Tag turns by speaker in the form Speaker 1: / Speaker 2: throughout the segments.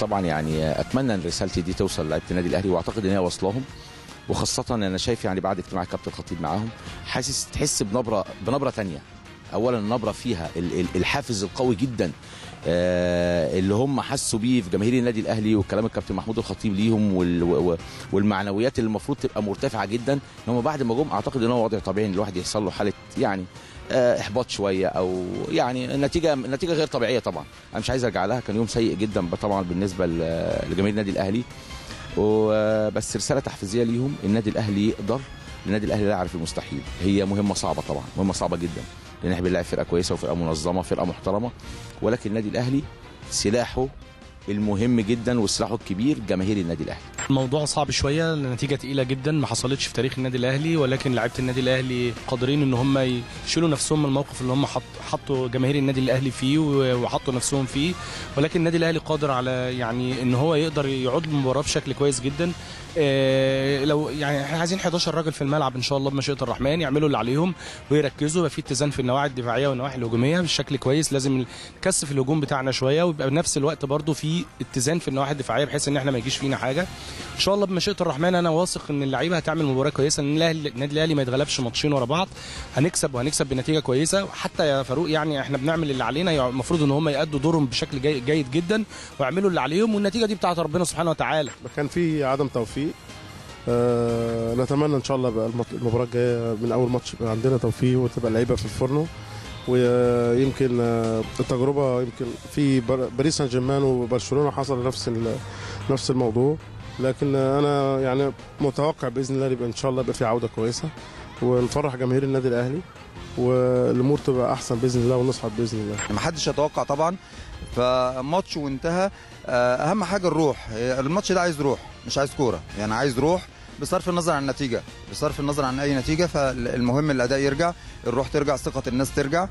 Speaker 1: طبعا يعني اتمنى ان رسالتي دي توصل لعيبه النادي الاهلي واعتقد ان هي واصلاهم وخاصه انا شايف يعني بعد اجتماع الكابتن الخطيب معاهم حاسس تحس بنبره بنبره تانية اولا النبره فيها ال- ال- الحافز القوي جدا آه، اللي هم حسوا بيه في جماهير النادي الاهلي وكلام الكابتن محمود الخطيب ليهم وال- و- و- والمعنويات اللي المفروض تبقى مرتفعه جدا ان هم بعد ما جم اعتقد ان هو وضع طبيعي ان الواحد يحصل له حاله يعني آه، احباط شويه او يعني النتيجه النتيجه غير طبيعيه طبعا انا مش عايز ارجع لها كان يوم سيء جدا طبعا بالنسبه ل- لجماهير النادي الاهلي وبس رساله تحفيزيه ليهم النادي الاهلي يقدر النادي الاهلي لا يعرف المستحيل هي مهمه صعبه طبعا مهمه صعبه جدا لان احنا بنلاعب فرقه كويسه وفرقه منظمه فرقه محترمه ولكن النادي الاهلي سلاحه المهم جدا وسلاحه الكبير جماهير النادي الاهلي
Speaker 2: الموضوع صعب شويه النتيجه تقيله جدا ما حصلتش في تاريخ النادي الاهلي ولكن لعيبه النادي الاهلي قادرين ان هم يشيلوا نفسهم من الموقف اللي هم حط حطوا جماهير النادي الاهلي فيه و- وحطوا نفسهم فيه ولكن النادي الاهلي قادر على يعني ان هو يقدر يعود المباراه بشكل كويس جدا آه، لو يعني احنا عايزين 11 راجل في الملعب ان شاء الله بمشيئه الرحمن يعملوا اللي عليهم ويركزوا يبقى في اتزان في النواحي الدفاعيه والنواحي الهجوميه بشكل كويس لازم نكثف الهجوم بتاعنا شويه ويبقى بنفس الوقت برضو في اتزان في النواحي الدفاعيه بحيث ان احنا ما يجيش فينا حاجه ان شاء الله بمشيئه الرحمن انا واثق ان اللعيبه هتعمل مباراه كويسه ان الأهلي- النادي الاهلي ما يتغلبش ماتشين ورا بعض هنكسب وهنكسب بنتيجه كويسه حتى يا فاروق يعني احنا بنعمل اللي علينا يعني المفروض ان هم يادوا دورهم بشكل جي جيد جدا ويعملوا اللي عليهم والنتيجه دي بتاعت ربنا سبحانه وتعالى
Speaker 3: كان في عدم توفيق آه نتمنى ان شاء الله بقى المط- المباراه الجايه من اول ماتش يبقى عندنا توفيق وتبقى اللعيبه في الفورنو ويمكن آه، التجربه يمكن في بر- باريس سان جيرمان وبرشلونه حصل نفس ال- نفس الموضوع لكن آه، انا يعني متوقع باذن الله يبقى ان شاء الله يبقى في عوده كويسه ونفرح جماهير النادي الاهلي والامور تبقى احسن باذن الله ونصعد باذن الله
Speaker 4: ما حدش يتوقع طبعا فماتش وانتهى آه، اهم حاجه الروح هي الماتش ده عايز روح مش عايز كوره يعني عايز روح بصرف النظر عن النتيجه بصرف النظر عن اي نتيجه فالمهم الاداء يرجع الروح ترجع ثقه الناس ترجع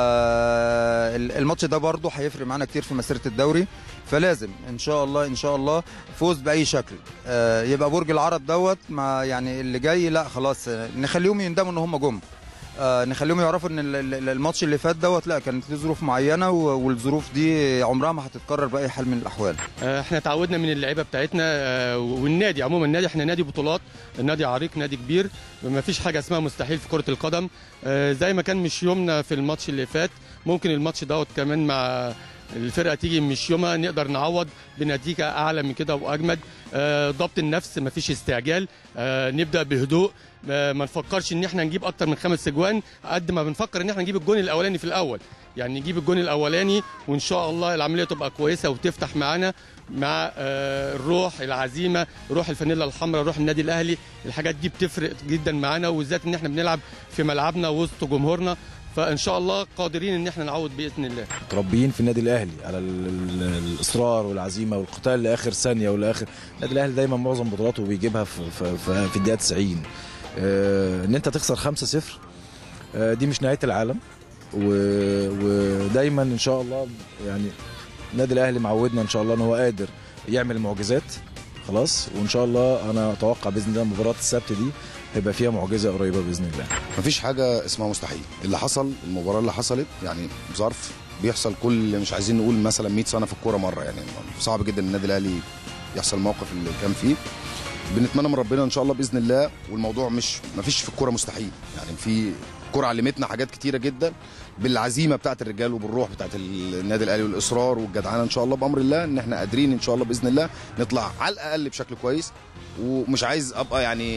Speaker 4: آه، الماتش ده برضه هيفرق معانا كتير في مسيره الدوري فلازم ان شاء الله ان شاء الله فوز باي شكل آه، يبقى برج العرب دوت مع يعني اللي جاي لا خلاص آه، نخليهم يندموا ان هم جم آه، نخليهم يعرفوا ان ال- ال- الماتش اللي فات دوت لا كانت له ظروف معينه و- والظروف دي عمرها ما هتتكرر باي حال من الاحوال
Speaker 5: احنا تعودنا من اللعيبه بتاعتنا آه، والنادي عموما النادي احنا نادي بطولات النادي عريق نادي كبير ما فيش حاجه اسمها مستحيل في كره القدم آه، زي ما كان مش يومنا في الماتش اللي فات ممكن الماتش دوت كمان مع الفرقه تيجي مش يومها نقدر نعوض بنتيجه اعلى من كده واجمد آه، ضبط النفس ما فيش استعجال آه، نبدا بهدوء آه، ما نفكرش ان احنا نجيب اكتر من خمس اجوان قد ما بنفكر ان احنا نجيب الجون الاولاني في الاول يعني نجيب الجون الاولاني وان شاء الله العمليه تبقى كويسه وتفتح معانا مع آه، الروح العزيمه روح الفانيلا الحمراء روح النادي الاهلي الحاجات دي بتفرق جدا معانا وبالذات ان احنا بنلعب في ملعبنا وسط جمهورنا فان شاء الله قادرين ان احنا نعود باذن الله
Speaker 6: متربيين في النادي الاهلي على ال- ال- الاصرار والعزيمه والقتال لاخر ثانيه ولاخر النادي الاهلي دايما معظم بطولاته بيجيبها في في, في, في الدقيقه 90 آه، ان انت تخسر 5-0 آه، دي مش نهايه العالم و- ودايما ان شاء الله يعني النادي الاهلي معودنا ان شاء الله ان هو قادر يعمل معجزات خلاص وان شاء الله انا اتوقع باذن الله مباراه السبت دي هيبقى فيها معجزه قريبه باذن الله
Speaker 7: مفيش حاجه اسمها مستحيل اللي حصل المباراه اللي حصلت يعني ظرف بيحصل كل مش عايزين نقول مثلا 100 سنه في الكوره مره يعني صعب جدا النادي الاهلي يحصل الموقف اللي كان فيه بنتمنى من ربنا ان شاء الله باذن الله والموضوع مش مفيش في الكوره مستحيل يعني في الكوره علمتنا حاجات كتيره جدا بالعزيمه بتاعت الرجال وبالروح بتاعت النادي الاهلي والاصرار والجدعنه ان شاء الله بامر الله ان احنا قادرين ان شاء الله باذن الله نطلع على الاقل بشكل كويس ومش عايز ابقى يعني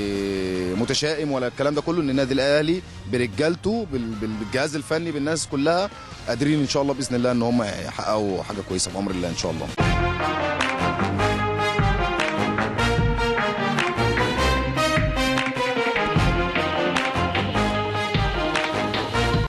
Speaker 7: متشائم ولا الكلام ده كله ان النادي الاهلي برجالته بال- بال- بالجهاز الفني بالناس كلها قادرين ان شاء الله باذن الله ان هم يحققوا حاجه كويسه بامر الله ان شاء الله